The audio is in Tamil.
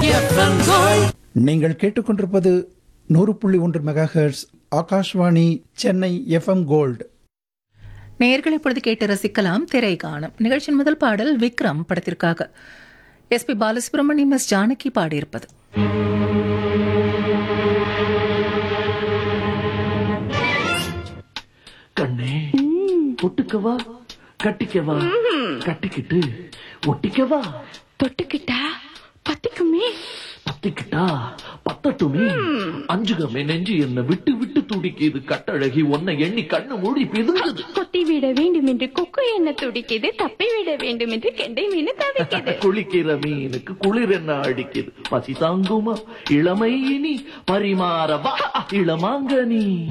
எஃப்எம் கோல்ட் நீங்கள் கேட்டுக்கொண்டிருப்பது நூறு புள்ளி ஒன்று megahertz Akashvani Chennai FM gold நேயர்கள் இப்பொழுது கேட்டு ரசிக்கலாம் திரை காணும் நிகழ்ச்சியின் முதல் பாடல் விக்ரம் படத்திற்காக எஸ்பி பாலசுப்ரமணியம் எஸ் ஜானகி பாடியிருப்பது கண்ணே ஒட்டுக்கவா கட்டிக்கவா கட்டிக்கிட்டு ஒட்டிக்கவா தொட்டுக்கிட்டா பத்திக்குமே பத்திக்கிட்டா பத்தட்டுமே அஞ்சுகமே நெஞ்சு என்ன விட்டு விட்டு துடிக்குது கட்டழகி உன்னை எண்ணி கண்ணு மூடி பிதுங்குது கொத்தி விட வேண்டும் என்று கொக்கு என்ன துடிக்குது தப்பி விட வேண்டும் என்று கெண்டை மீன் தவிக்குது குளிக்கிற மீனுக்கு குளிர் என்ன அடிக்குது பசி தாங்குமா இளமை இனி பரிமாறவா இளமாங்கனி